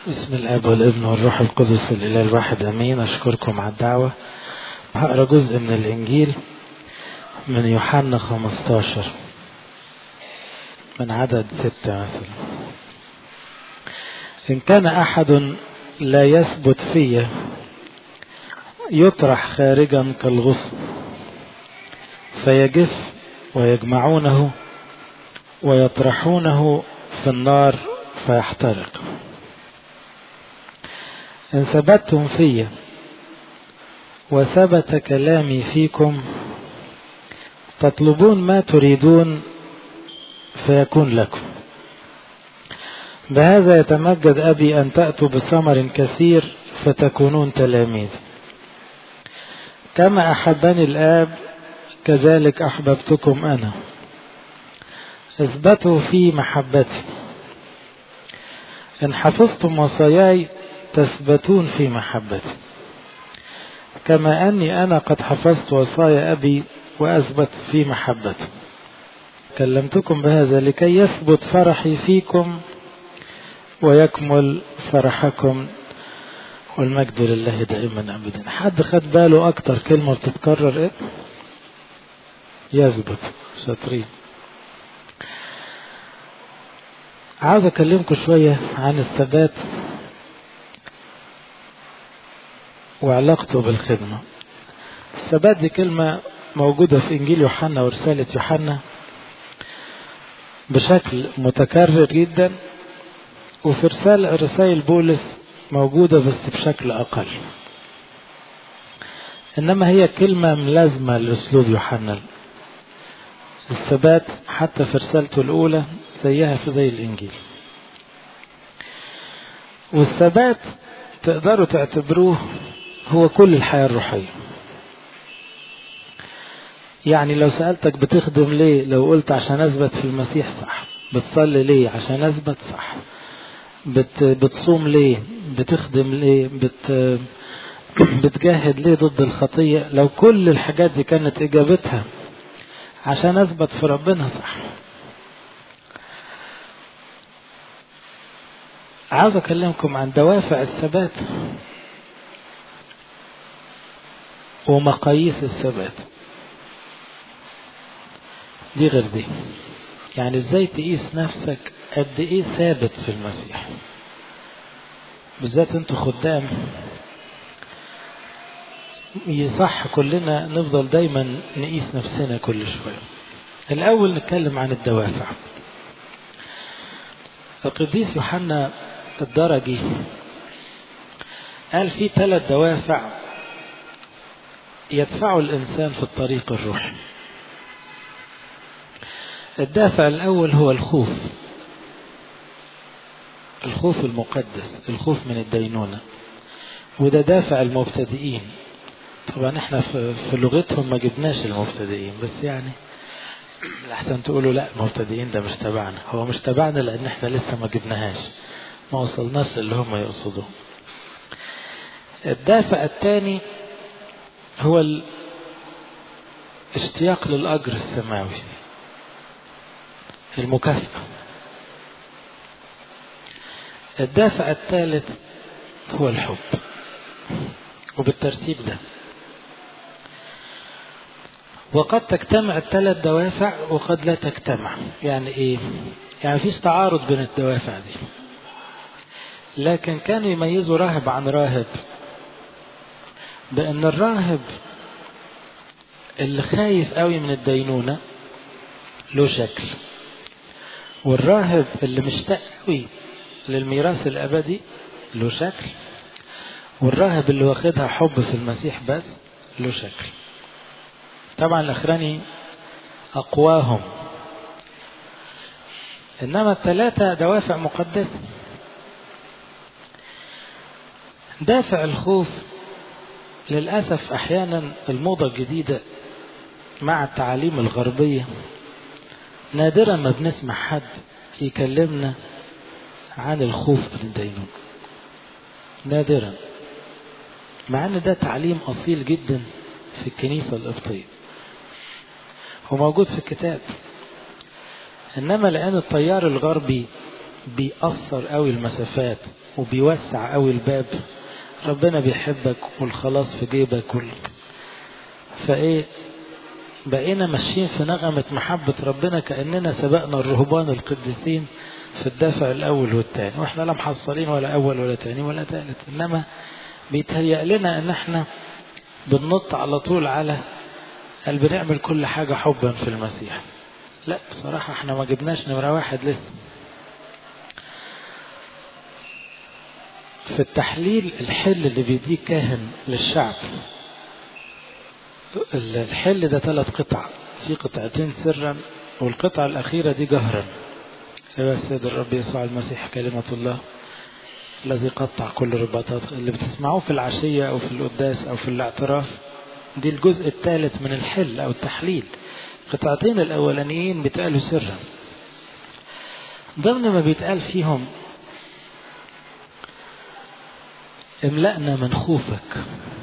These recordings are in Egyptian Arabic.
بسم الاب والابن والروح القدس الاله الواحد امين اشكركم على الدعوه هقرا جزء من الانجيل من يوحنا 15 من عدد ستة مثلا إن كان أحد لا يثبت في يطرح خارجا كالغصن فيجف ويجمعونه ويطرحونه في النار فيحترق إن ثبتتم في وثبت كلامي فيكم تطلبون ما تريدون فيكون لكم بهذا يتمجد أبي أن تأتوا بثمر كثير فتكونون تلاميذ كما أحبني الآب كذلك أحببتكم أنا اثبتوا في محبتي إن حفظتم وصاياي تثبتون في محبتي كما أني أنا قد حفظت وصايا أبي وأثبت في محبته كلمتكم بهذا لكي يثبت فرحي فيكم ويكمل فرحكم والمجد لله دائما أبدا حد خد باله أكتر كلمة بتتكرر إيه يثبت شاطرين عاوز أكلمكم شوية عن الثبات وعلاقته بالخدمة الثبات دي كلمة موجودة في إنجيل يوحنا ورسالة يوحنا بشكل متكرر جدا وفي رسالة رسائل بولس موجودة بس بشكل أقل إنما هي كلمة ملازمة لأسلوب يوحنا الثبات حتى في رسالته الأولى زيها في زي الإنجيل والثبات تقدروا تعتبروه هو كل الحياة الروحية يعني لو سألتك بتخدم ليه لو قلت عشان أثبت في المسيح صح بتصلي ليه عشان أثبت صح بت بتصوم ليه بتخدم ليه بت بتجاهد ليه ضد الخطية لو كل الحاجات دي كانت إجابتها عشان أثبت في ربنا صح عاوز أكلمكم عن دوافع الثبات ومقاييس الثبات دي غير دي يعني ازاي تقيس نفسك قد ايه ثابت في المسيح بالذات انتوا خدام يصح كلنا نفضل دايما نقيس نفسنا كل شوية الاول نتكلم عن الدوافع القديس يوحنا الدرجي قال في ثلاث دوافع يدفع الإنسان في الطريق الروحي الدافع الأول هو الخوف الخوف المقدس الخوف من الدينونة وده دافع المبتدئين طبعا احنا في, في لغتهم ما جبناش المبتدئين بس يعني لحسن تقولوا لا المبتدئين ده مش تبعنا هو مش تبعنا لان احنا لسه ما جبناهاش ما وصلناش اللي هم يقصدوه الدافع الثاني هو الاشتياق للأجر السماوي المكافأة الدافع الثالث هو الحب وبالترتيب ده وقد تجتمع الثلاث دوافع وقد لا تجتمع يعني ايه يعني في تعارض بين الدوافع دي لكن كانوا يميزوا راهب عن راهب بأن الراهب اللي خايف قوي من الدينونة له شكل والراهب اللي مشتاق قوي للميراث الأبدي له شكل والراهب اللي واخدها حب في المسيح بس له شكل طبعا الأخراني أقواهم إنما الثلاثة دوافع مقدسة دافع الخوف للأسف أحيانا الموضة الجديدة مع التعاليم الغربية نادرا ما بنسمع حد يكلمنا عن الخوف من الدينون نادرا مع ان ده تعليم اصيل جدا في الكنيسة القبطية هو موجود في الكتاب انما لان التيار الغربي بيقصر قوي المسافات وبيوسع قوي الباب ربنا بيحبك والخلاص في جيبك وال... فايه بقينا ماشيين في نغمة محبة ربنا كأننا سبقنا الرهبان القديسين في الدافع الأول والثاني وإحنا لا محصلين ولا أول ولا ثاني ولا ثالث إنما بيتهيأ لنا إن إحنا بننط على طول على قال بنعمل كل حاجة حبا في المسيح لا بصراحة إحنا ما جبناش نمرة واحد لسه في التحليل الحل اللي بيديه كاهن للشعب الحل ده ثلاث قطع في قطعتين سرا والقطعة الأخيرة دي جهرا أيها السيد الرب يسوع المسيح كلمة الله الذي قطع كل رباطات اللي بتسمعوه في العشية أو في القداس أو في الاعتراف دي الجزء الثالث من الحل أو التحليل القطعتين الأولانيين بيتقالوا سرا ضمن ما بيتقال فيهم املأنا من خوفك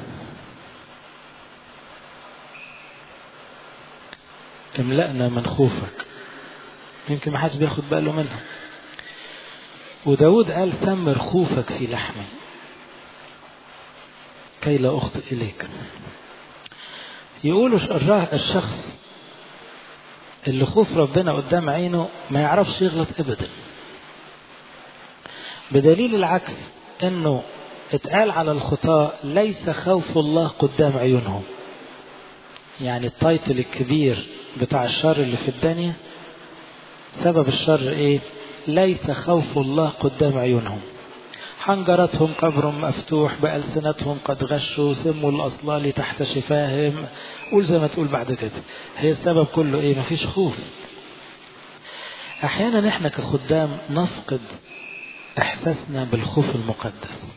املأنا من خوفك يمكن ما حدش بياخد باله منها وداود قال ثمر خوفك في لحمي كي لا أخطئ إليك يقولوا الشخص اللي خوف ربنا قدام عينه ما يعرفش يغلط ابدا بدليل العكس انه اتقال على الخطاة ليس خوف الله قدام عيونهم يعني التايتل الكبير بتاع الشر اللي في الدنيا سبب الشر ايه ليس خوف الله قدام عيونهم حنجرتهم قبر مفتوح بألسنتهم قد غشوا سموا الأصلال تحت شفاهم قول زي ما تقول بعد كده هي السبب كله ايه مفيش خوف احيانا احنا كخدام نفقد احساسنا بالخوف المقدس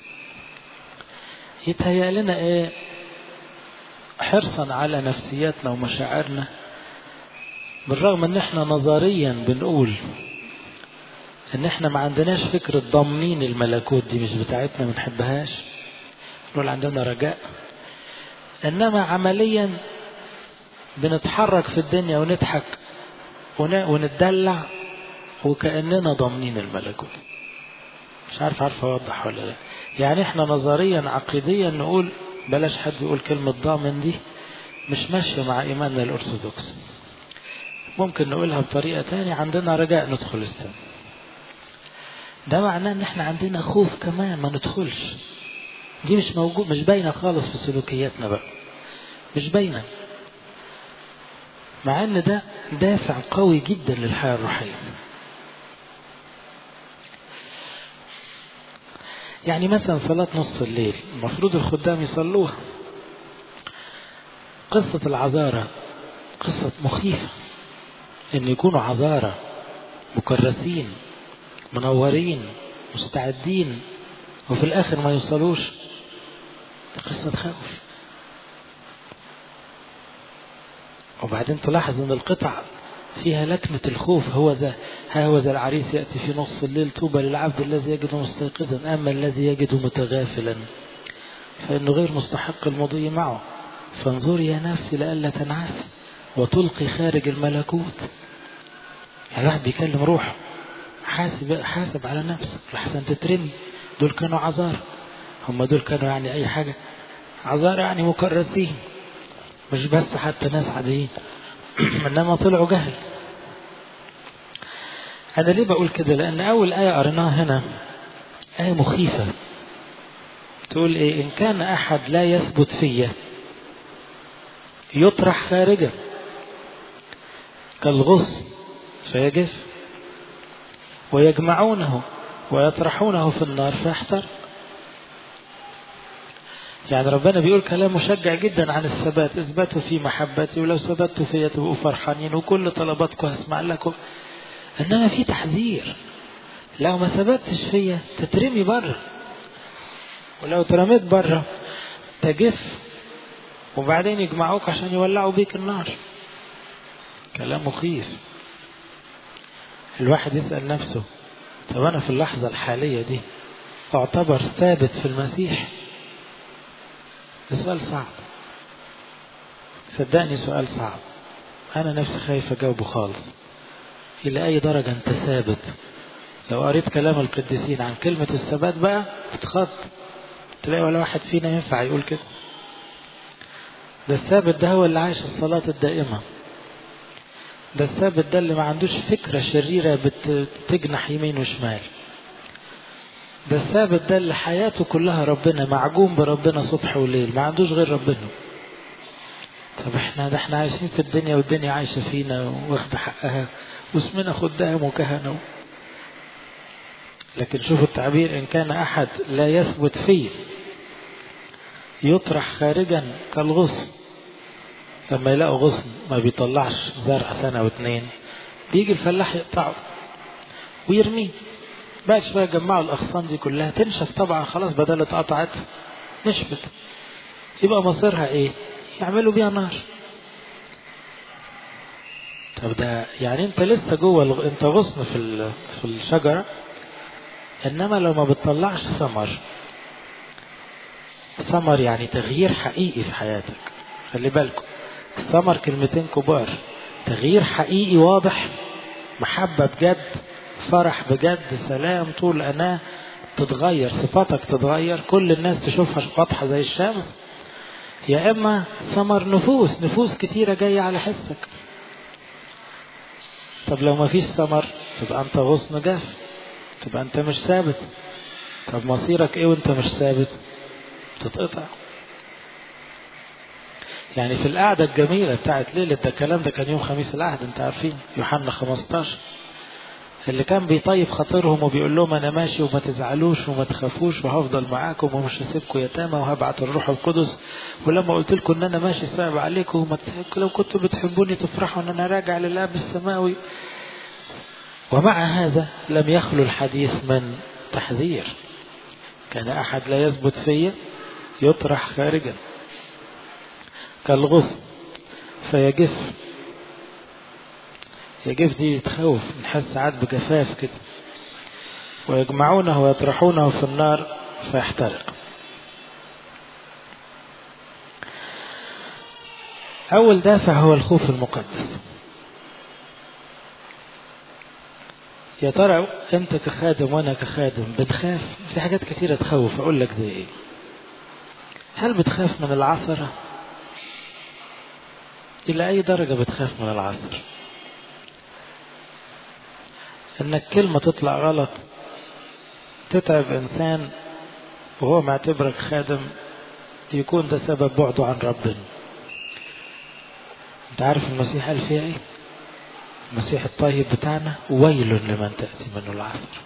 يتهيأ لنا ايه حرصا على نفسياتنا ومشاعرنا بالرغم ان احنا نظريا بنقول ان احنا ما عندناش فكرة ضامنين الملكوت دي مش بتاعتنا ما بنحبهاش نقول عندنا رجاء انما عمليا بنتحرك في الدنيا ونضحك ونتدلع وكأننا ضامنين الملكوت مش عارف عارف اوضح ولا لا يعني احنا نظريا عقيديا نقول بلاش حد يقول كلمة ضامن دي مش ماشية مع ايماننا الارثوذكس ممكن نقولها بطريقة تانية عندنا رجاء ندخل السماء ده معناه ان احنا عندنا خوف كمان ما ندخلش دي مش موجود مش باينة خالص في سلوكياتنا بقى مش باينة مع ان ده دافع قوي جدا للحياة الروحية يعني مثلا صلاة نصف الليل المفروض الخدام يصلوها قصة العذارة قصة مخيفة ان يكونوا عذارة مكرسين منورين مستعدين وفي الاخر ما يوصلوش قصة خوف وبعدين تلاحظ ان القطع فيها لكنة الخوف هو ذا ها هو ذا العريس يأتي في نصف الليل طوبى للعبد الذي يجد مستيقظا أما الذي يجد متغافلا فإنه غير مستحق المضي معه فانظر يا نفسي لئلا تنعس وتلقي خارج الملكوت يعني الواحد بيكلم روحه حاسب حاسب على نفسك لحسن تترمي دول كانوا عذار هم دول كانوا يعني أي حاجة عذار يعني مكرسين مش بس حتى ناس عاديين انما طلعوا جهل انا ليه بقول كده لان اول ايه قريناها هنا ايه مخيفه تقول ايه ان كان احد لا يثبت فيا يطرح خارجا كالغصن فيجف ويجمعونه ويطرحونه في النار فيحترق يعني ربنا بيقول كلام مشجع جدا عن الثبات اثبتوا في محبتي ولو ثبتوا فيا تبقوا فرحانين وكل طلباتكم هسمع لكم انما في تحذير لو ما ثبتش فيا تترمي بره ولو ترميت بره تجف وبعدين يجمعوك عشان يولعوا بيك النار كلام مخيف الواحد يسأل نفسه طب أنا في اللحظة الحالية دي أعتبر ثابت في المسيح ده سؤال صعب صدقني سؤال صعب أنا نفسي خايف أجاوبه خالص إلى أي درجة أنت ثابت لو قريت كلام القديسين عن كلمة الثبات بقى تتخض تلاقي ولا واحد فينا ينفع يقول كده ده الثابت ده هو اللي عايش الصلاة الدائمة ده الثابت ده اللي ما عندوش فكرة شريرة بتجنح يمين وشمال ده الثابت ده اللي حياته كلها ربنا معجون بربنا صبح وليل ما عندوش غير ربنا طب احنا ده احنا عايشين في الدنيا والدنيا عايشة فينا واخدة حقها واسمنا خدام وكهنة لكن شوفوا التعبير إن كان أحد لا يثبت فيه يطرح خارجا كالغصن لما يلاقوا غصن ما بيطلعش زرع سنة واتنين بيجي الفلاح يقطعه ويرميه بعد شوية يجمعوا الأغصان دي كلها تنشف طبعا خلاص بدل اتقطعت نشفت يبقى مصيرها ايه يعملوا بيها نار طب ده يعني انت لسه جوه الغ... انت غصن في ال... في الشجره انما لو ما بتطلعش ثمر ثمر يعني تغيير حقيقي في حياتك خلي بالكم ثمر كلمتين كبار تغيير حقيقي واضح محبة بجد فرح بجد سلام طول أناه تتغير صفاتك تتغير كل الناس تشوفها واضحة زي الشمس يا إما ثمر نفوس نفوس كتيرة جاية على حسك طب لو ما فيش ثمر تبقى أنت غصن جاف تبقى أنت مش ثابت طب مصيرك إيه وأنت مش ثابت تتقطع يعني في القعدة الجميلة بتاعت ليلة ده الكلام ده كان يوم خميس العهد انت عارفين يوحنا 15 اللي كان بيطيب خاطرهم وبيقول لهم انا ماشي وما تزعلوش وما تخافوش وهفضل معاكم ومش هسيبكم يتامى وهبعت الروح القدس ولما قلت لكم ان انا ماشي صعب عليكم وما لو كنتوا بتحبوني تفرحوا ان انا راجع للاب السماوي ومع هذا لم يخلو الحديث من تحذير كان احد لا يثبت فيا يطرح خارجا كالغصن فيجف يجف دي تخوف نحس ساعات بجفاف كده ويجمعونه ويطرحونه في النار فيحترق أول دافع هو الخوف المقدس يا ترى أنت كخادم وأنا كخادم بتخاف في حاجات كثيرة تخوف أقول لك زي إيه هل بتخاف من العثرة إلى أي درجة بتخاف من العثر إنك كلمة تطلع غلط تتعب إنسان وهو معتبرك خادم يكون ده سبب بعده عن ربنا انت عارف المسيح قال فيها ايه المسيح الطيب بتاعنا ويل لمن تأتي منه العثر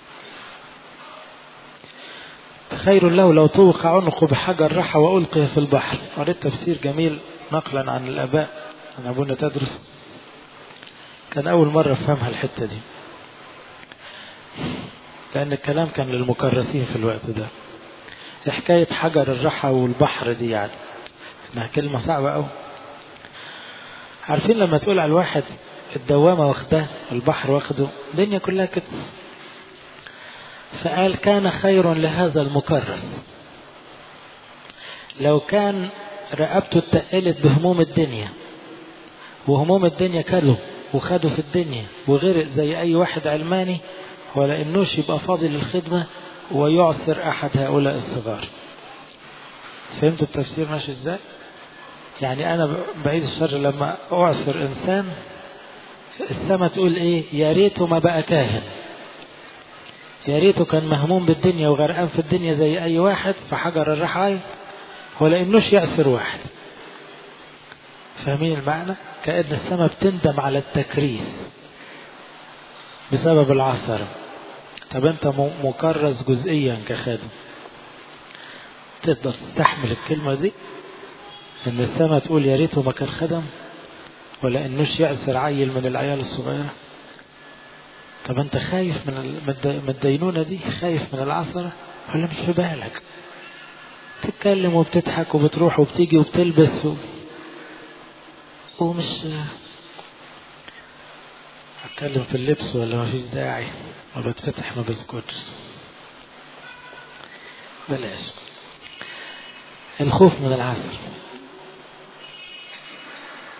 خير له لو طوق عنقه بحجر رحى وألقي في البحر قريت تفسير جميل نقلا عن الآباء عن أبونا تدرس كان أول مرة أفهمها الحتة دي لأن الكلام كان للمكرسين في الوقت ده حكاية حجر الرحى والبحر دي يعني إنها كلمة صعبة أوي عارفين لما تقول على الواحد الدوامة واخده البحر واخده الدنيا كلها كده فقال كان خير لهذا المكرس لو كان رقبته اتقلت بهموم الدنيا وهموم الدنيا كله وخده في الدنيا وغرق زي أي واحد علماني ولا إنوش يبقى فاضي للخدمة ويعثر أحد هؤلاء الصغار فهمتوا التفسير ماشي ازاي يعني أنا بعيد الشر لما أعثر إنسان السما تقول إيه يا ريته ما بقى كاهن يا ريته كان مهموم بالدنيا وغرقان في الدنيا زي أي واحد في حجر الرحايا ولا إنوش يعثر واحد فاهمين المعنى كأن السماء بتندم على التكريس بسبب العثرة طب انت مكرس جزئيا كخادم تقدر تستحمل الكلمة دي ان السماء تقول يا ريته ما كان خدم ولا انوش يعثر عيل من العيال الصغيرة طب انت خايف من الدينونة دي خايف من العثرة ولا مش في بالك تتكلم وبتضحك وبتروح وبتيجي وبتلبس و... ومش اتكلم في اللبس ولا ما فيش داعي ما بتفتح ما بسكتش بلاش الخوف من العثر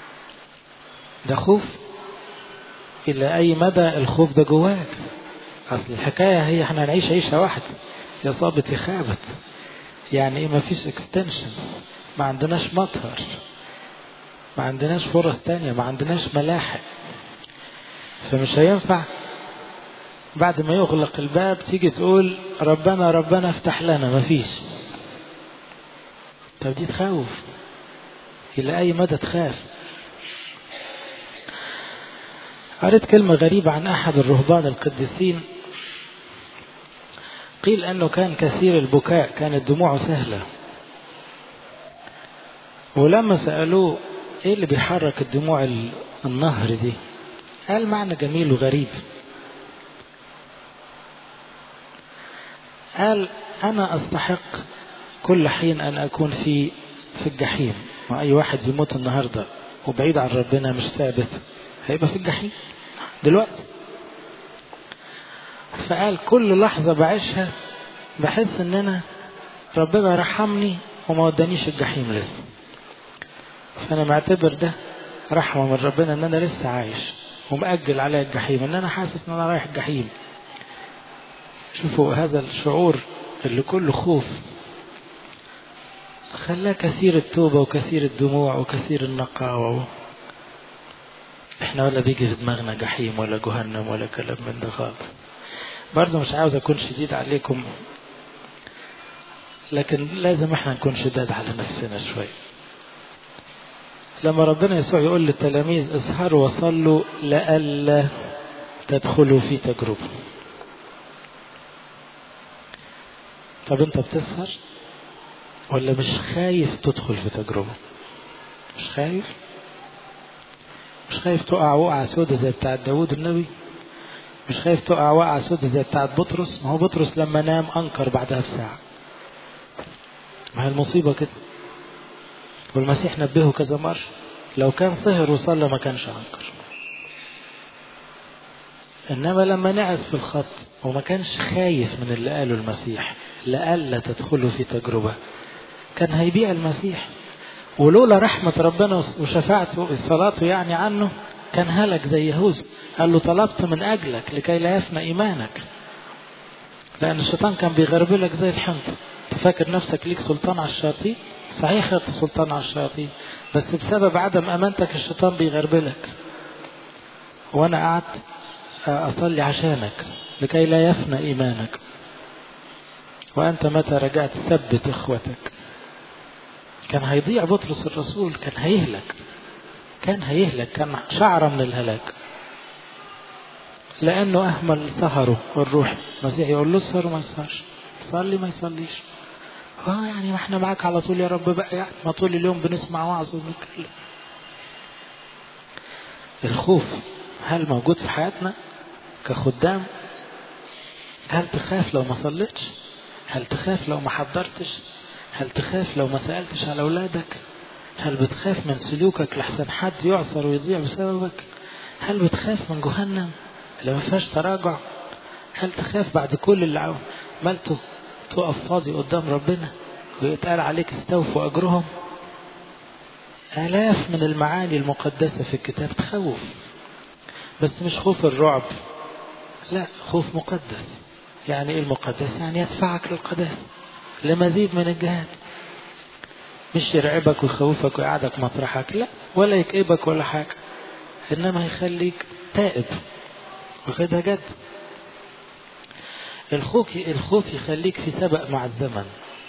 ده خوف إلى أي مدى الخوف ده جواك اصل الحكايه هي احنا هنعيش عيشه واحده يا صابت يا خابت يعني ايه مفيش اكستنشن ما عندناش مطهر ما عندناش فرص تانية ما عندناش ملاحق فمش هينفع بعد ما يغلق الباب تيجي تقول ربنا ربنا افتح لنا مفيش طب دي تخوف إلى أي مدى تخاف قريت كلمة غريبة عن أحد الرهبان القديسين قيل أنه كان كثير البكاء كانت دموعه سهلة ولما سألوه إيه اللي بيحرك الدموع النهر دي قال معنى جميل وغريب قال أنا أستحق كل حين أن أكون في في الجحيم وأي واحد يموت النهاردة وبعيد عن ربنا مش ثابت هيبقى في الجحيم دلوقتي فقال كل لحظة بعيشها بحس ان انا ربنا رحمني وما ودانيش الجحيم لسه فانا معتبر ده رحمة من ربنا ان انا لسه عايش ومأجل عليا الجحيم ان انا حاسس ان انا رايح الجحيم شوفوا هذا الشعور اللي كله خوف خلاه كثير التوبة وكثير الدموع وكثير النقاوة احنا ولا بيجي في دماغنا جحيم ولا جهنم ولا كلام من ده خالص برضه مش عاوز اكون شديد عليكم لكن لازم احنا نكون شداد على نفسنا شوي لما ربنا يسوع يقول للتلاميذ اسهروا وصلوا لئلا تدخلوا في تجربة طب انت بتسهر ولا مش خايف تدخل في تجربة مش خايف مش خايف تقع وقعة سودة زي بتاعت داود النبي مش خايف تقع وقعة سودة زي بتاعت بطرس ما هو بطرس لما نام أنكر بعدها بساعة ما هي المصيبة كده والمسيح نبهه كذا مرة لو كان سهر وصلى ما كانش أنكر إنما لما نعس في الخط وما كانش خايف من اللي قاله المسيح لألا تدخلوا في تجربة كان هيبيع المسيح ولولا رحمة ربنا وشفاعته صلاته يعني عنه كان هلك زي يهوذا قال له طلبت من أجلك لكي لا يفنى إيمانك لأن الشيطان كان بيغربلك زي الحنطة تفكر نفسك ليك سلطان على الشياطين صحيح خدت سلطان على الشياطين بس بسبب عدم أمانتك الشيطان بيغربلك وأنا قعدت أصلي عشانك لكي لا يفنى إيمانك وأنت متى رجعت ثبت إخوتك كان هيضيع بطرس الرسول كان هيهلك كان هيهلك كان شعر من الهلاك لأنه أهمل سهره الروح المسيح يقول له اسهر وما يسهرش صلي ما يصليش اه يعني ما احنا معاك على طول يا رب بقى يعني ما طول اليوم بنسمع وعظ وبنتكلم الخوف هل موجود في حياتنا كخدام هل تخاف لو ما صليتش هل تخاف لو ما حضرتش هل تخاف لو ما سألتش على أولادك هل بتخاف من سلوكك لحسن حد يعصر ويضيع بسببك هل بتخاف من جهنم اللي ما فيهاش تراجع هل تخاف بعد كل اللي عملته تقف فاضي قدام ربنا ويتقال عليك استوفوا أجرهم آلاف من المعاني المقدسة في الكتاب تخوف بس مش خوف الرعب لا خوف مقدس يعني ايه المقدس يعني يدفعك للقداسة لمزيد من الجهاد مش يرعبك ويخوفك ويقعدك مطرحك لا ولا يكئبك ولا حاجة إنما يخليك تائب واخدها جد الخوف الخوف يخليك في سبق مع الزمن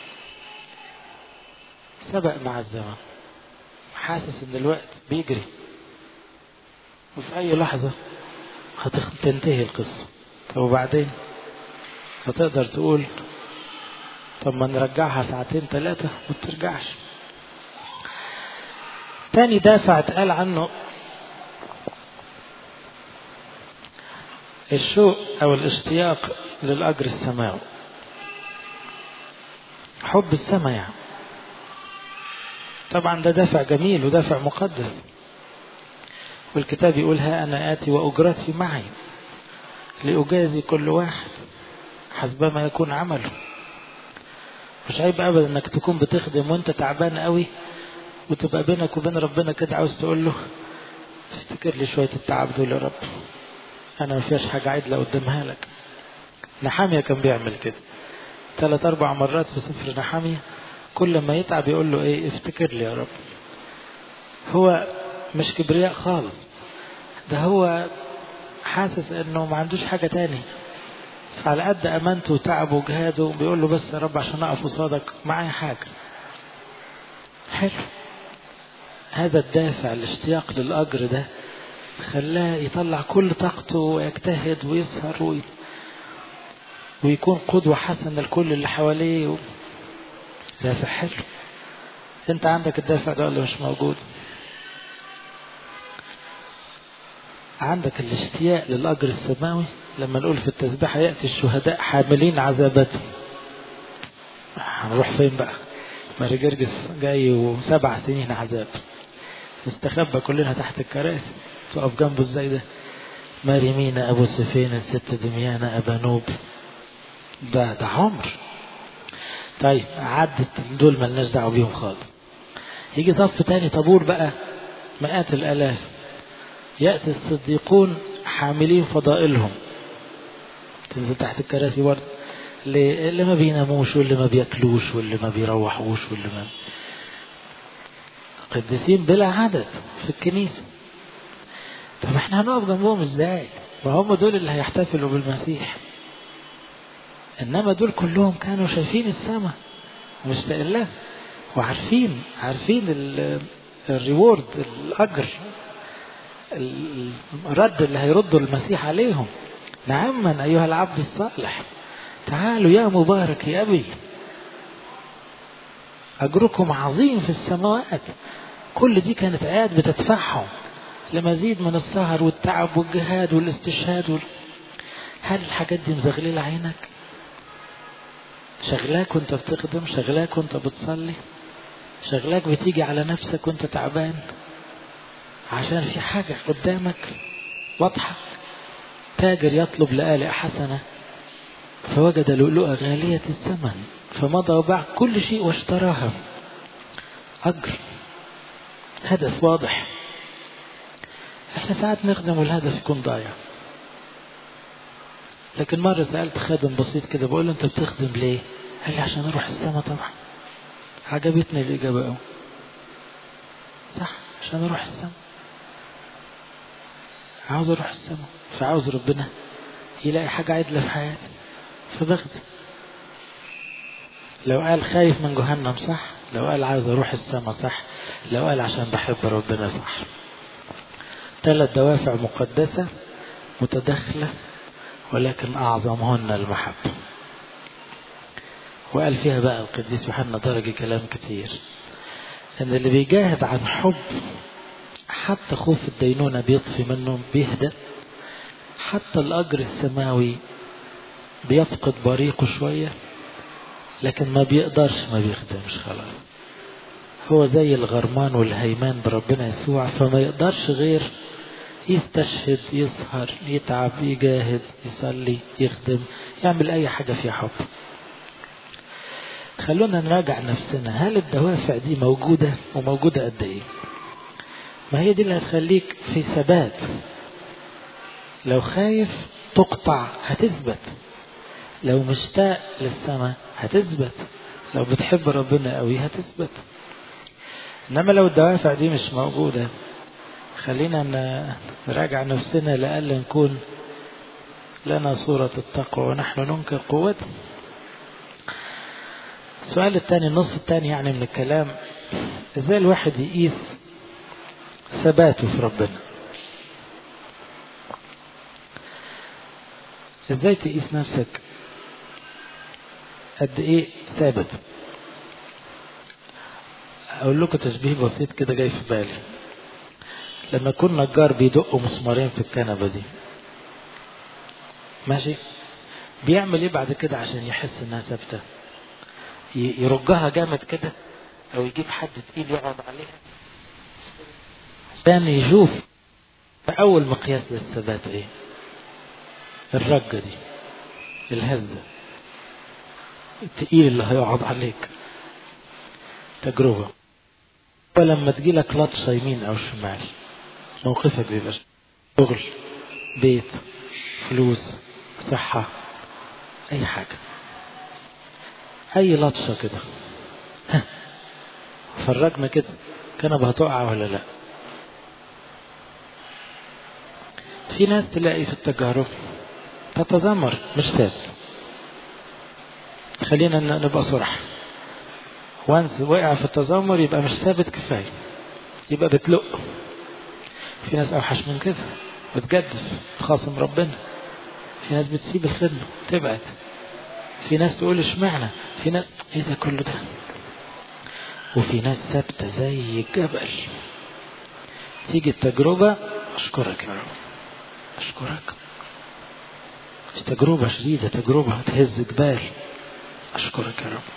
سبق مع الزمن حاسس ان الوقت بيجري وفي اي لحظة هتنتهي القصة طب وبعدين هتقدر تقول طب ما نرجعها ساعتين ثلاثة ما ترجعش تاني دافع اتقال عنه الشوق او الاشتياق للاجر السماوي حب السماء يعني طبعا ده دافع جميل ودافع مقدس والكتاب يقول ها انا اتي واجرتي معي لاجازي كل واحد حسبما يكون عمله مش عيب ابدا انك تكون بتخدم وانت تعبان قوي وتبقى بينك وبين ربنا كده عاوز تقول له افتكر لي شويه التعب دول يا رب انا ما فيهاش حاجه عدله قدامها لك نحامية كان بيعمل كده ثلاث أربع مرات في سفر نحامية كل ما يتعب يقول له إيه افتكر لي يا رب هو مش كبرياء خالص ده هو حاسس انه ما عندوش حاجة تاني فعلى قد امانته وتعبه وجهاده بيقول له بس يا رب عشان اقف قصادك معايا حاجة حلو هذا الدافع الاشتياق للأجر ده خلاه يطلع كل طاقته ويجتهد ويسهر وي... ويكون قدوة حسنة لكل اللي حواليه و... دافع حلو انت عندك الدافع ده ولا مش موجود عندك الاشتياق للأجر السماوي لما نقول في التسبيح يأتي الشهداء حاملين عذابته هنروح فين بقى ماري جرجس جاي وسبع سنين عذاب نستخبى كلنا تحت الكراسي تقف جنبه ازاي ده ماري مينا ابو سفين الست دميانة ابا نوب ده ده عمر طيب عدت دول ملناش دعوه بيهم خالص يجي صف تاني طابور بقى مئات الالاف ياتي الصديقون حاملين فضائلهم تنزل تحت الكراسي برضه اللي ما بيناموش واللي ما بياكلوش واللي ما بيروحوش واللي ما قديسين بلا عدد في الكنيسة طب احنا هنقف جنبهم ازاي ما هم دول اللي هيحتفلوا بالمسيح انما دول كلهم كانوا شايفين السماء مشتاقين لها وعارفين عارفين الريورد الاجر الرد اللي هيرده المسيح عليهم نعما ايها العبد الصالح تعالوا يا مبارك يا ابي اجركم عظيم في السماوات كل دي كانت ايات بتدفعهم لمزيد من السهر والتعب والجهاد والاستشهاد وال... هل الحاجات دي مزغلله عينك شغلاك وانت بتخدم شغلاك وانت بتصلي شغلاك بتيجي على نفسك وانت تعبان عشان في حاجة قدامك واضحة تاجر يطلب لآلئ حسنة فوجد لؤلؤة غالية الثمن فمضى وباع كل شيء واشتراها أجر هدف واضح احنا ساعات نخدم والهدف يكون ضايع لكن مرة سألت خادم بسيط كده بقول له انت بتخدم ليه قال لي عشان اروح السما طبعا عجبتني الإجابة أوي صح عشان اروح السما عاوز اروح السما فعاوز ربنا يلاقي حاجة عدلة في حياتي فبخدم لو قال خايف من جهنم صح لو قال عاوز اروح السما صح لو قال عشان بحب ربنا صح ثلاث دوافع مقدسة متداخلة ولكن أعظمهن المحبة وقال فيها بقى القديس يوحنا درجة كلام كتير ان اللي بيجاهد عن حب حتى خوف الدينونة بيطفي منه بيهدى حتى الأجر السماوي بيفقد بريقه شوية لكن ما بيقدرش ما بيخدمش خلاص هو زي الغرمان والهيمان بربنا يسوع فما يقدرش غير يستشهد يسهر يتعب يجاهد يصلي يخدم يعمل أي حاجة فيها حب خلونا نراجع نفسنا هل الدوافع دي موجودة وموجودة قد ايه ما هي دي اللي هتخليك في ثبات لو خايف تقطع هتثبت لو مشتاق للسماء هتثبت لو بتحب ربنا قوي هتثبت انما لو الدوافع دي مش موجودة خلينا نراجع نفسنا لألا نكون لنا صورة التقوى ونحن ننكر قوته السؤال الثاني النص الثاني يعني من الكلام ازاي الواحد يقيس ثباته في ربنا ازاي تقيس نفسك قد ايه ثابت اقول لكم تشبيه بسيط كده جاي في بالي لما يكون نجار بيدق مسمارين في الكنبه دي ماشي بيعمل ايه بعد كده عشان يحس انها ثابته يرجها جامد كده او يجيب حد تقيل يقعد عليها عشان يشوف اول مقياس للثبات ايه الرجه دي الهزه التقيل اللي هيقعد عليك تجربه ولما تجيلك لطشه يمين او شمال موقفك بيبقى شغل بيت فلوس صحه اي حاجة اي لطشة كده ها فرجنا كده كنبة هتقع ولا لا في ناس تلاقي في التجارب تتذمر مش ثابت خلينا نبقى صرح وانس وقع في التذمر يبقى مش ثابت كفايه يبقى بتلق في ناس اوحش من كده بتجدف تخاصم ربنا في ناس بتسيب الخدمة تبعد في ناس تقول اشمعنى في ناس ايه ده كله ده وفي ناس ثابتة زي الجبل تيجي التجربة اشكرك يا رب اشكرك مش تجربة شديدة تجربة تهز جبال اشكرك يا رب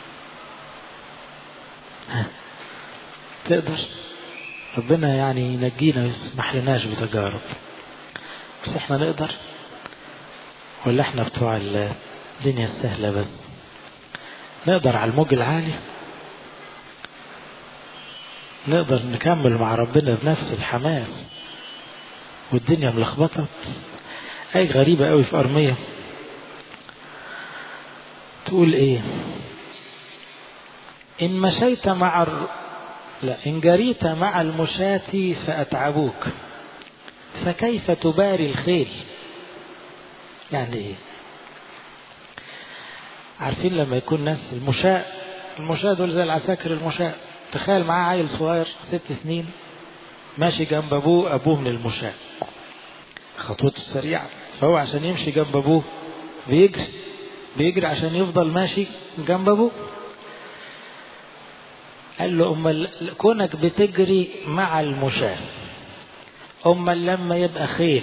ها تقدر ربنا يعني ينجينا ويسمح لناش بتجارب بس احنا نقدر ولا احنا بتوع الدنيا السهلة بس نقدر على الموج العالي نقدر نكمل مع ربنا بنفس الحماس والدنيا ملخبطة أي غريبة قوي في أرمية تقول إيه إن مشيت مع الر... لا إن جريت مع المشاة فأتعبوك فكيف تباري الخيل يعني إيه عارفين لما يكون ناس المشاة المشاة دول زي العساكر المشاة تخيل معاه عيل صغير ست سنين ماشي جنب أبوه أبوه من المشاة خطوته سريعة فهو عشان يمشي جنب أبوه بيجري بيجري عشان يفضل ماشي جنب أبوه قال له أمال كونك بتجري مع المشاة أمال لما يبقى خيل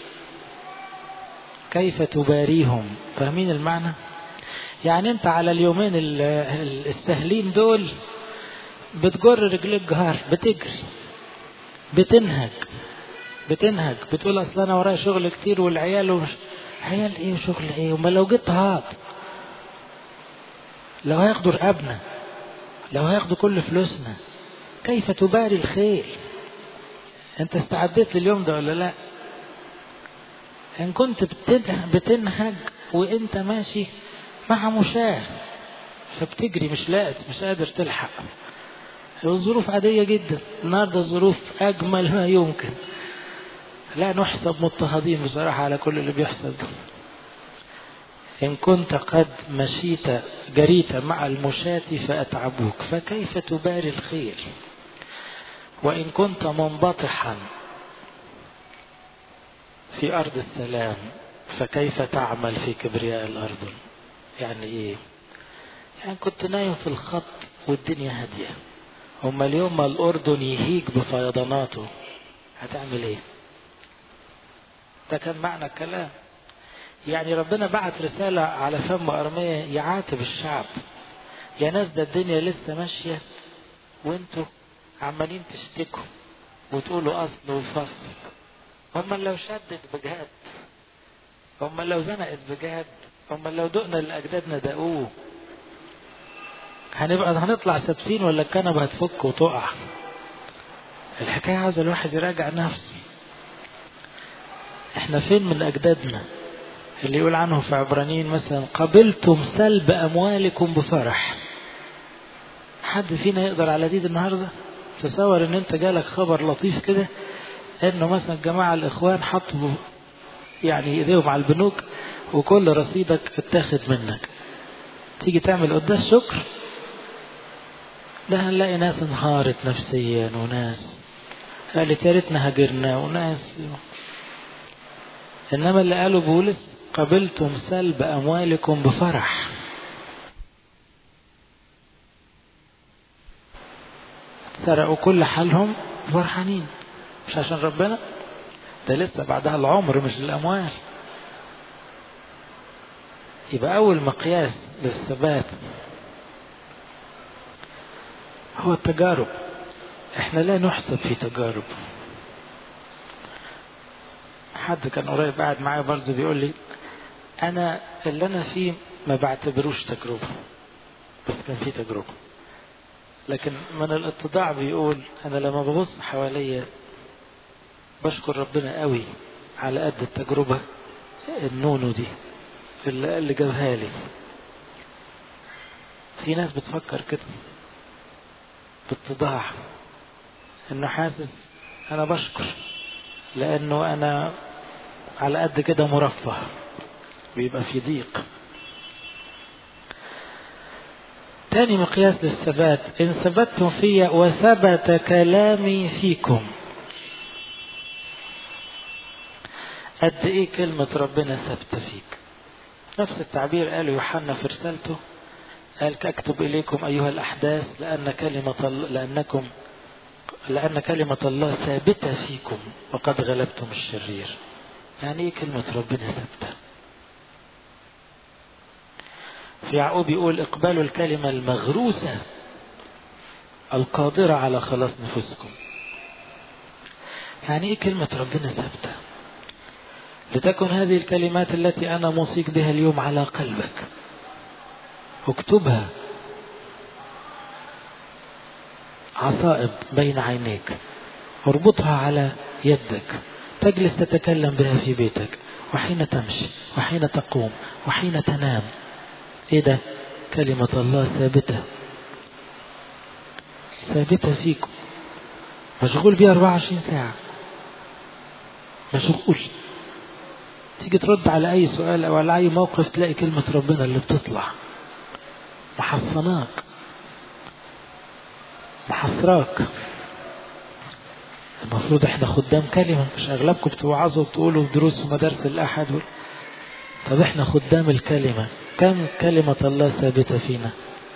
كيف تباريهم فاهمين المعنى يعني انت على اليومين السهلين دول بتجر رجليك جهار بتجري بتنهج بتنهج بتقول اصل انا ورايا شغل كتير والعيال ومش عيال ايه وشغل ايه امال لو جيت هات لو هياخدوا رقابنا لو هياخدوا كل فلوسنا كيف تباري الخيل انت استعديت لليوم ده ولا لا ان كنت بتنهج وانت ماشي مع مشاه فبتجري مش لاقت مش قادر تلحق الظروف عادية جدا النهاردة الظروف أجمل ما يمكن لا نحسب مضطهدين بصراحة على كل اللي بيحصل ده إن كنت قد مشيت جريت مع المشاة فأتعبوك فكيف تباري الخير وإن كنت منبطحا في أرض السلام فكيف تعمل في كبرياء الأرض يعني إيه يعني كنت نايم في الخط والدنيا هادية هما اليوم ما الأردن يهيج بفيضاناته هتعمل إيه ده كان معنى الكلام يعني ربنا بعت رسالة على فم أرمية يعاتب الشعب يا ناس ده الدنيا لسه ماشية وانتوا عمالين تشتكوا وتقولوا أصل وفصل هما لو شدت بجد هما لو زنقت بجد هما لو دقنا اللي أجدادنا دقوه هنبقى هنطلع سابسين ولا الكنبة هتفك وتقع الحكاية عاوزة الواحد يراجع نفسه احنا فين من أجدادنا اللي يقول عنه في عبرانيين مثلا قبلتم سلب أموالكم بفرح حد فينا يقدر على دي النهارده تصور ان انت جالك خبر لطيف كده انه مثلا جماعة الاخوان حطوا يعني ايديهم على البنوك وكل رصيدك اتاخد منك تيجي تعمل قداس شكر ده هنلاقي ناس انهارت نفسيا وناس قالت يا ريتنا هاجرنا وناس انما اللي قاله بولس قبلتم سلب اموالكم بفرح سرقوا كل حالهم فرحانين مش عشان ربنا ده لسه بعدها العمر مش الاموال يبقى اول مقياس للثبات هو التجارب احنا لا نحسب في تجارب حد كان قريب قاعد معايا برضه بيقول لي انا اللي انا فيه ما بعتبروش تجربه بس كان في تجربه لكن من الاتضاع بيقول انا لما ببص حواليا بشكر ربنا قوي على قد التجربه النونو دي اللي اللي جابها لي في ناس بتفكر كده باتضاع انه حاسس انا بشكر لانه انا على قد كده مرفه بيبقى في ضيق تاني مقياس للثبات إن ثبتتم في وثبت كلامي فيكم قد إيه كلمة ربنا ثابتة فيك نفس التعبير قاله يوحنا في رسالته قال أكتب إليكم أيها الأحداث لأن كلمة الله لأنكم لأن كلمة الله ثابتة فيكم وقد غلبتم الشرير يعني إيه كلمة ربنا ثابتة في يعقوب يقول اقبلوا الكلمة المغروسة القادرة على خلاص نفوسكم يعني ايه كلمة ربنا ثابتة لتكن هذه الكلمات التي انا موصيك بها اليوم على قلبك اكتبها عصائب بين عينيك اربطها على يدك تجلس تتكلم بها في بيتك وحين تمشي وحين تقوم وحين تنام ايه ده كلمة الله ثابتة ثابتة فيكم مشغول بيها 24 ساعة مشغول تيجي ترد على أي سؤال أو على أي موقف تلاقي كلمة ربنا اللي بتطلع محصناك محصراك المفروض احنا خدام كلمة مش أغلبكم بتوعظوا وبتقولوا في دروس في مدارس الأحد طب احنا خدام الكلمة كم كلمة الله ثابتة فينا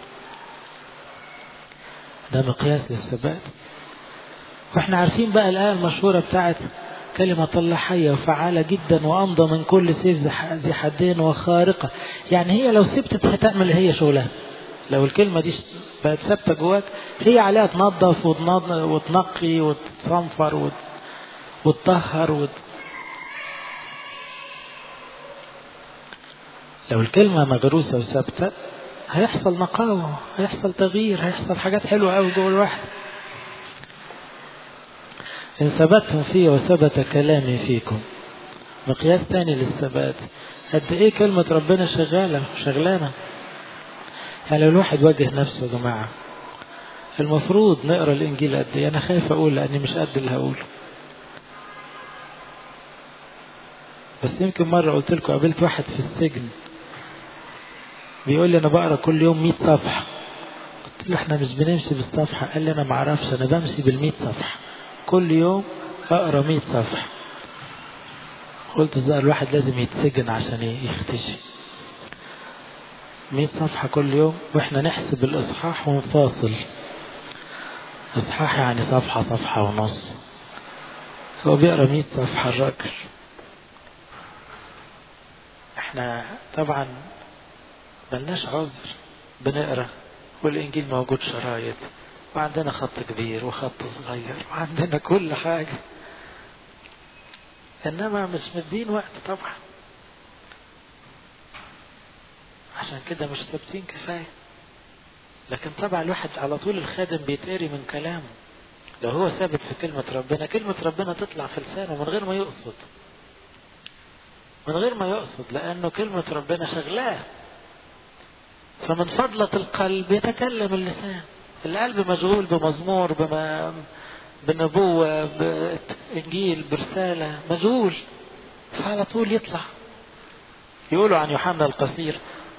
ده مقياس للثبات واحنا عارفين بقى الآية المشهورة بتاعت كلمة الله حية وفعالة جدا وأمضى من كل سيف ذي حدين وخارقة يعني هي لو سبتت هتعمل هي شغلها لو الكلمة دي بقت ثابتة جواك هي عليها تنظف وتنقي وتصنفر وتطهر وت... لو الكلمة مغروسة وثابتة هيحصل نقاوة هيحصل تغيير هيحصل حاجات حلوة قوي جوه الواحد إن ثبتتم فيه وثبت كلامي فيكم مقياس تاني للثبات قد إيه كلمة ربنا شغالة شغلانة يعني لو الواحد واجه نفسه يا جماعة المفروض نقرا الإنجيل قد إيه أنا خايف أقول لأني مش قد اللي هقوله بس يمكن مرة قلت لكم قابلت واحد في السجن بيقول لي انا بقرا كل يوم 100 صفحه قلت له احنا مش بنمشي بالصفحه قال لي انا ما اعرفش انا بمشي بال100 صفحه كل يوم اقرا 100 صفحه قلت ده الواحد لازم يتسجن عشان يختشي 100 صفحة كل يوم واحنا نحسب الإصحاح ونفاصل إصحاح يعني صفحة صفحة ونص هو بيقرا 100 صفحة الراجل احنا طبعا ملناش عذر بنقرا والانجيل موجود شرايط وعندنا خط كبير وخط صغير وعندنا كل حاجة انما مش مدين وقت طبعا عشان كده مش ثابتين كفاية لكن طبعا الواحد على طول الخادم بيتقري من كلامه لو هو ثابت في كلمة ربنا كلمة ربنا تطلع في لسانه من غير ما يقصد من غير ما يقصد لأنه كلمة ربنا شغلاه فمن فضلة القلب يتكلم اللسان القلب مشغول بمزمور بما بنبوة بإنجيل برسالة مشغول فعلى طول يطلع يقولوا عن يوحنا القصير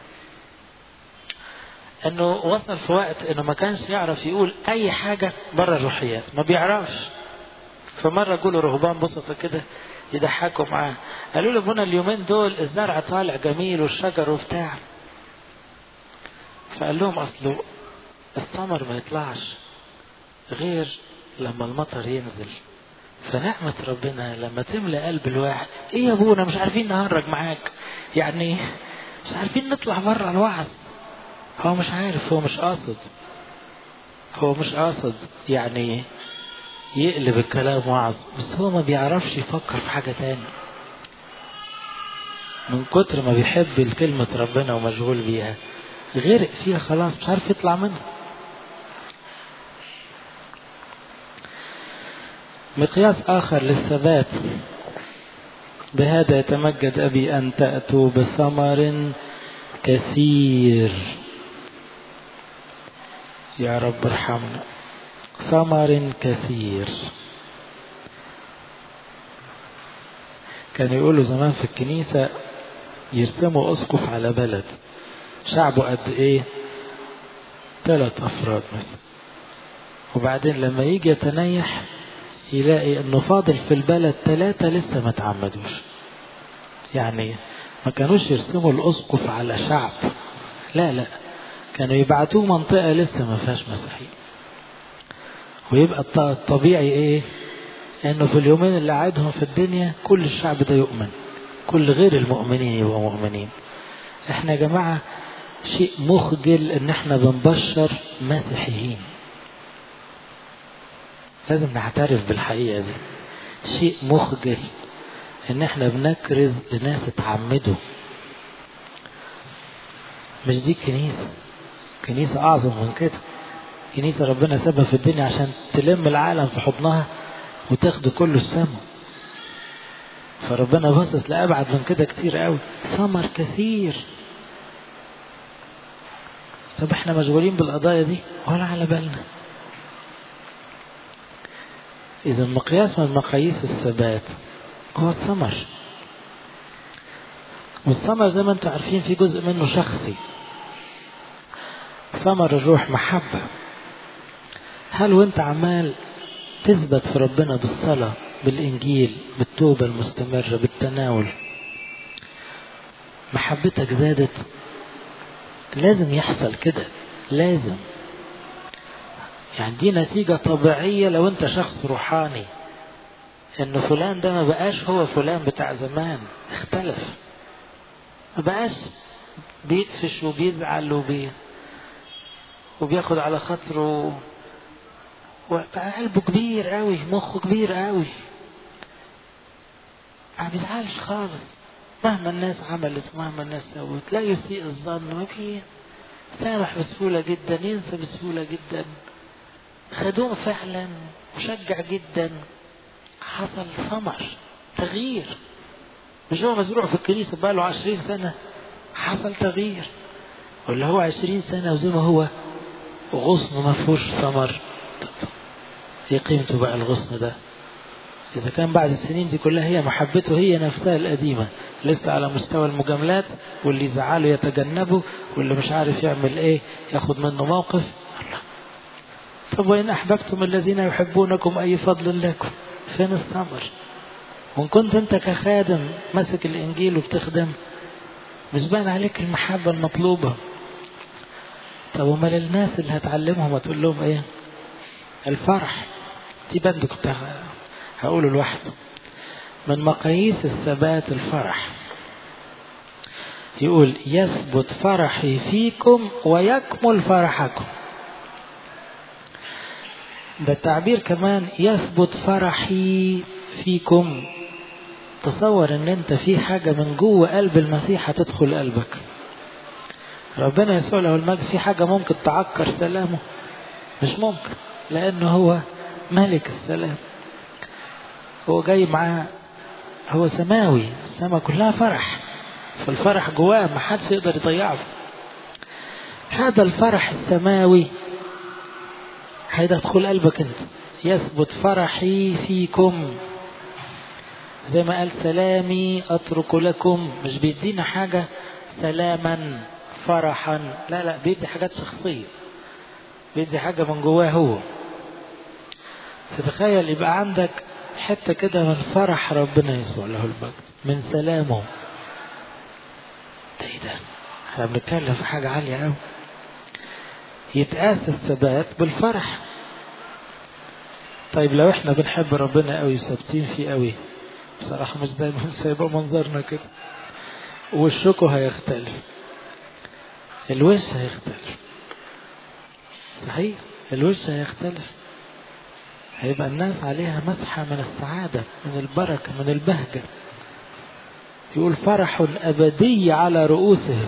انه وصل في وقت انه ما كانش يعرف يقول اي حاجة بره الروحيات ما بيعرفش فمرة يقولوا رهبان بسطة كده يضحكوا معاه قالوا له ابونا اليومين دول الزرع طالع جميل والشجر وبتاع فقال لهم اصله الثمر ما يطلعش غير لما المطر ينزل فنعمة ربنا لما تملى قلب الواحد ايه يا ابونا مش عارفين نهرج معاك يعني مش عارفين نطلع بره الوعظ هو مش عارف هو مش قاصد هو مش قاصد يعني يقلب الكلام وعظ بس هو ما بيعرفش يفكر في حاجة تاني من كتر ما بيحب الكلمة ربنا ومشغول بيها غرق فيها خلاص مش عارف يطلع منها مقياس آخر للثبات بهذا يتمجد أبي أن تأتوا بثمر كثير يا رب ارحمنا ثمر كثير كانوا يقولوا زمان في الكنيسة يرسموا أسقف على بلد شعبه قد إيه ثلاث أفراد مثلا وبعدين لما يجي يتنيح يلاقي انه فاضل في البلد ثلاثة لسه ما تعمدوش يعني ما كانوش يرسموا الاسقف على شعب لا لا كانوا يبعتوه منطقة لسه ما فيهاش مسيحيين ويبقى الطبيعي ايه انه في اليومين اللي قعدهم في الدنيا كل الشعب ده يؤمن كل غير المؤمنين يبقوا مؤمنين احنا يا جماعة شيء مخجل ان احنا بنبشر مسيحيين لازم نعترف بالحقيقة دي شيء مخجل ان احنا بنكرز لناس اتعمدوا مش دي كنيسة كنيسة اعظم من كده كنيسة ربنا سابها في الدنيا عشان تلم العالم في حضنها وتاخده كله السما فربنا باصص لأبعد من كده كتير قوي ثمر كثير طب احنا مشغولين بالقضايا دي ولا على بالنا إذا مقياس من مقاييس الثبات هو الثمر والثمر زي ما انتم عارفين في جزء منه شخصي ثمر الروح محبة هل وانت عمال تثبت في ربنا بالصلاة بالإنجيل بالتوبة المستمرة بالتناول محبتك زادت لازم يحصل كده لازم يعني دي نتيجة طبيعية لو انت شخص روحاني ان فلان ده ما بقاش هو فلان بتاع زمان اختلف ما بقاش بيدفش وبيزعل وبي وبياخد على خاطره وبقى قلبه كبير قوي مخه كبير قوي ما بيزعلش خالص مهما الناس عملت ومهما الناس سوت لا يسيء الظن ما في سامح بسهولة جدا ينسى بسهولة جدا خدوم فعلا مشجع جدا حصل ثمر تغيير مش هو مزروع في الكنيسة بقاله عشرين سنة حصل تغيير ولا هو عشرين سنة وزي ما هو غصن ما فيهوش ثمر ايه قيمته بقى الغصن ده إذا كان بعد السنين دي كلها هي محبته هي نفسها القديمة لسه على مستوى المجاملات واللي يزعله يتجنبه واللي مش عارف يعمل ايه ياخد منه موقف الله طب وإن أحببتم الذين يحبونكم أي فضل لكم فين الثمر وإن كنت أنت كخادم ماسك الإنجيل وبتخدم مش باين عليك المحبة المطلوبة طب وما للناس اللي هتعلمهم وتقول لهم ايه الفرح دي بند كنت هقوله لوحده من مقاييس الثبات الفرح يقول يثبت فرحي فيكم ويكمل فرحكم ده التعبير كمان يثبت فرحي فيكم تصور ان انت في حاجة من جوه قلب المسيح هتدخل قلبك ربنا يسوع له المجد في حاجة ممكن تعكر سلامه مش ممكن لأنه هو ملك السلام هو جاي معاه هو سماوي السماء كلها فرح فالفرح جواه ما حدش يقدر يضيعه هذا الفرح السماوي هيدخل قلبك انت يثبت فرحي فيكم زي ما قال سلامي اترك لكم مش بيدينا حاجة سلاما فرحا لا لا بيدي حاجات شخصية بيدي حاجة من جواه هو تتخيل يبقى عندك حتة كده من فرح ربنا يسوع له المجد من سلامه ده ايه ده احنا بنتكلم في حاجة عالية قوي يتقاس الثبات بالفرح طيب لو احنا بنحب ربنا قوي وثابتين فيه قوي بصراحة مش دايما سايبه منظرنا كده وشكوا هيختلف الوش هيختلف صحيح الوش هيختلف هيبقى الناس عليها مسحة من السعادة من البركة من البهجة يقول فرح أبدي على رؤوسهم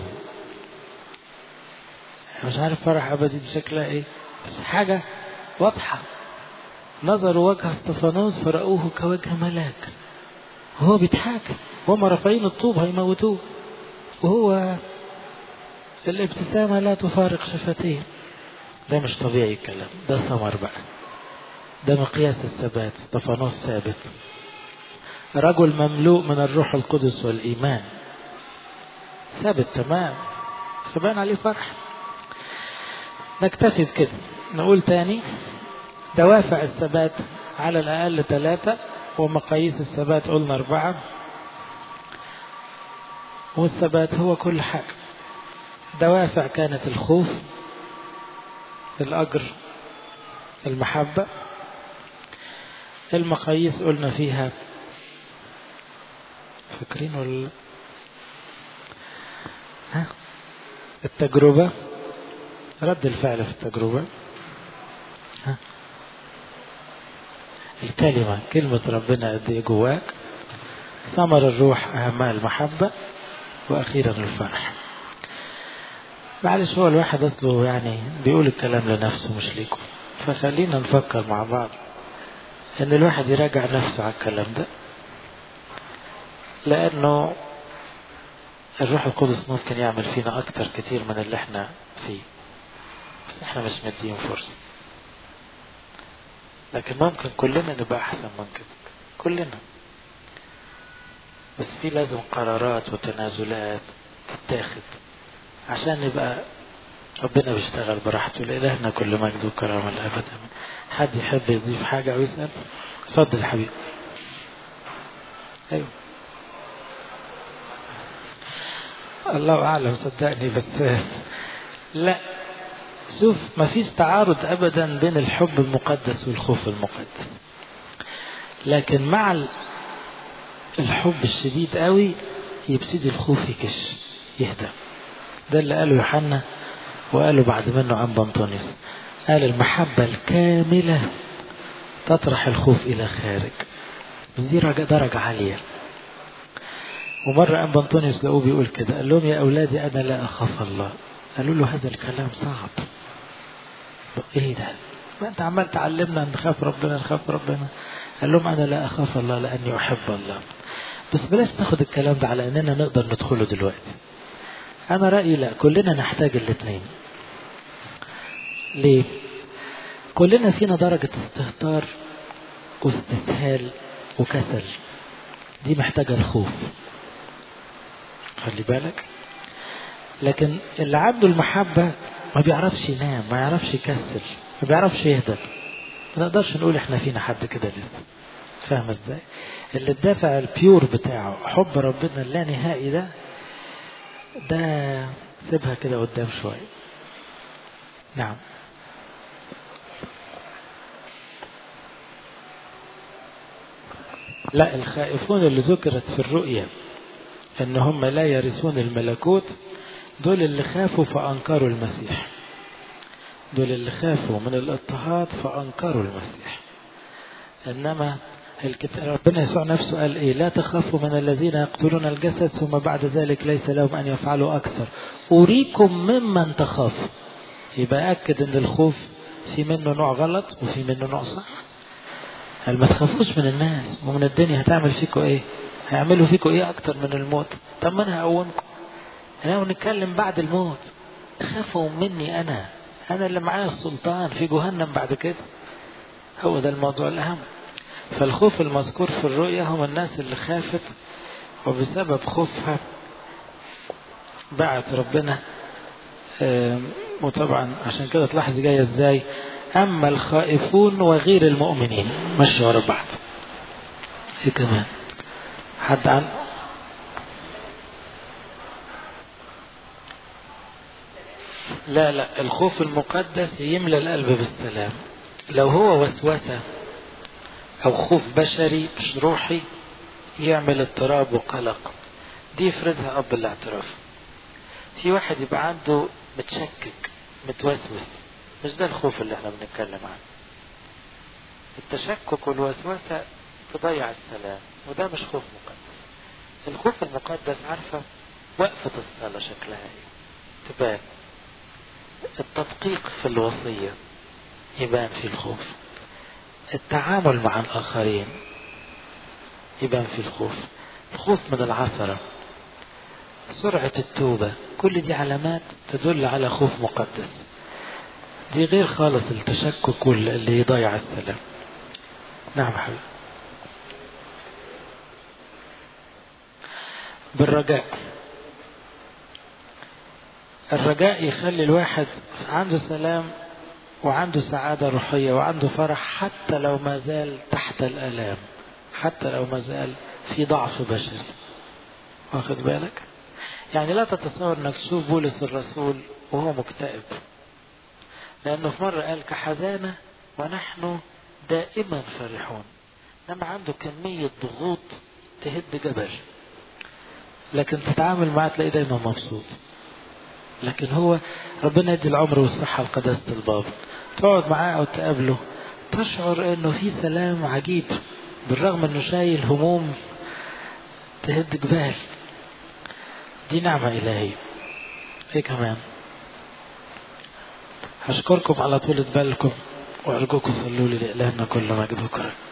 مش عارف فرح أبدي دي شكلها إيه بس حاجة واضحة نظروا وجه استفانوس فرأوه كوجه ملاك وهو بيضحك وهم رافعين الطوب هيموتوه وهو الابتسامة لا تفارق شفتيه ده مش طبيعي الكلام ده ثمر بقى ده مقياس الثبات استفانوس ثابت رجل مملوء من الروح القدس والإيمان ثابت تمام فبان عليه فرح نكتفي بكده نقول تاني دوافع الثبات على الأقل ثلاثة ومقاييس الثبات قلنا أربعة والثبات هو كل حاجة دوافع كانت الخوف الأجر المحبة المقاييس قلنا فيها فاكرين ولا ها التجربة رد الفعل في التجربة ها الكلمة كلمة ربنا قد ايه جواك ثمر الروح أهمها المحبة وأخيرا الفرح معلش هو الواحد أصله يعني بيقول الكلام لنفسه مش ليكم فخلينا نفكر مع بعض إن الواحد يراجع نفسه على الكلام ده لأنه الروح القدس ممكن يعمل فينا أكتر كتير من اللي احنا فيه بس احنا مش مدين فرصة لكن ممكن كلنا نبقى أحسن من كده كلنا بس في لازم قرارات وتنازلات تتاخد عشان نبقى ربنا بيشتغل براحته لإلهنا كل مجد وكرامة الأبد حد يحب يضيف حاجة أو يسأل اتفضل يا حبيبي أيوه الله أعلم صدقني بس لا شوف ما فيش تعارض أبدا بين الحب المقدس والخوف المقدس لكن مع الحب الشديد قوي يبتدي الخوف يكش يهدى ده اللي قاله يوحنا وقاله بعد منه عن بنطونيوس قال المحبة الكاملة تطرح الخوف إلى خارج بس دي درجة عالية ومرة أم بنطونيوس لقوه بيقول كده قال لهم يا أولادي أنا لا أخاف الله قالوا له هذا الكلام صعب إيه ده ما أنت عمال تعلمنا أن نخاف ربنا نخاف ربنا قال لهم أنا لا أخاف الله لأني أحب الله بس بلاش ناخد الكلام ده على أننا نقدر ندخله دلوقتي أنا رأيي لا كلنا نحتاج الاثنين ليه كلنا فينا درجة استهتار واستسهال وكسل دي محتاجة الخوف خلي بالك لكن اللي عنده المحبة ما بيعرفش ينام ما يعرفش يكسل ما بيعرفش يهدى ما نقدرش نقول احنا فينا حد كده لسه فاهم ازاي اللي الدافع البيور بتاعه حب ربنا اللا نهائي ده ده سيبها كده قدام شوية نعم لا الخائفون اللي ذكرت في الرؤيا ان هم لا يرثون الملكوت دول اللي خافوا فانكروا المسيح دول اللي خافوا من الاضطهاد فانكروا المسيح انما الكتاب ربنا يسوع نفسه قال ايه لا تخافوا من الذين يقتلون الجسد ثم بعد ذلك ليس لهم ان يفعلوا اكثر اريكم ممن تخافوا يبقى اكد ان الخوف في منه نوع غلط وفي منه نوع صح قال ما تخافوش من الناس ومن الدنيا هتعمل فيكم ايه هيعملوا فيكم ايه اكتر من الموت طب ما انا هقومكم انا ونتكلم بعد الموت خافوا مني انا انا اللي معايا السلطان في جهنم بعد كده هو ده الموضوع الاهم فالخوف المذكور في الرؤيا هم الناس اللي خافت وبسبب خوفها بعت ربنا وطبعا عشان كده تلاحظ جايه ازاي اما الخائفون وغير المؤمنين مشوا ورا بعض ايه كمان حد عن لا لا الخوف المقدس يملى القلب بالسلام لو هو وسوسه او خوف بشري مش روحي يعمل اضطراب وقلق دي يفرزها اب الاعتراف في واحد يبقى عنده متشكك متوسوس مش ده الخوف اللي احنا بنتكلم عنه التشكك والوسوسه تضيع السلام وده مش خوف مقدس الخوف المقدس عارفه وقفه الصلاه شكلها ايه تبان التدقيق في الوصيه يبان في الخوف التعامل مع الآخرين يبان في الخوف الخوف من العثرة سرعة التوبة كل دي علامات تدل على خوف مقدس دي غير خالص التشكك اللي يضيع السلام نعم حبيبي بالرجاء الرجاء يخلي الواحد عنده سلام وعنده سعادة روحية وعنده فرح حتى لو ما زال تحت الآلام حتى لو ما زال في ضعف بشري واخد بالك يعني لا تتصور انك تشوف بولس الرسول وهو مكتئب لانه في مرة قال كحزانة ونحن دائما فرحون لما عنده كمية ضغوط تهد جبل لكن تتعامل معاه تلاقيه دايما مبسوط لكن هو ربنا يدي العمر والصحة لقداسة الباب تقعد معاه أو تقابله تشعر إنه في سلام عجيب بالرغم إنه شايل هموم تهد جبال دي نعمة إلهية إيه كمان هشكركم على طولة بالكم وأرجوكم صلوا لي لإلهنا كل مجد وكرم